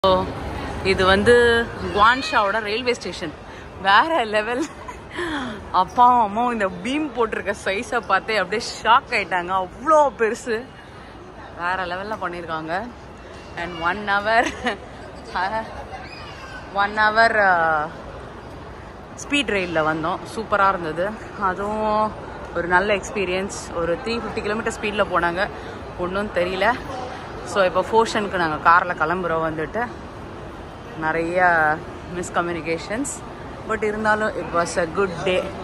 இது வந்து குவான்ஷாவோட ரயில்வே ஸ்டேஷன் வேற லெவல் அப்பாவும் அம்மாவும் இந்த பீம் போட்டிருக்க சைஸை பார்த்தே அப்படியே ஷாக் ஆயிட்டாங்க அவ்வளோ பெருசு வேற லெவலில் பண்ணியிருக்காங்க and one hour one hour speed ரயிலில் வந்தோம் சூப்பராக இருந்தது அதுவும் ஒரு நல்ல எக்ஸ்பீரியன்ஸ் ஒரு த்ரீ ஃபிஃப்டி கிலோமீட்டர் ஸ்பீடில் போனாங்க ஒன்றும் தெரியல ஸோ இப்போ ஃபோர்ஷனுக்கு நாங்கள் காரில் கிளம்புறோம் வந்துட்டு நிறைய மிஸ்கம்யூனிகேஷன்ஸ் பட் இருந்தாலும் it was a good day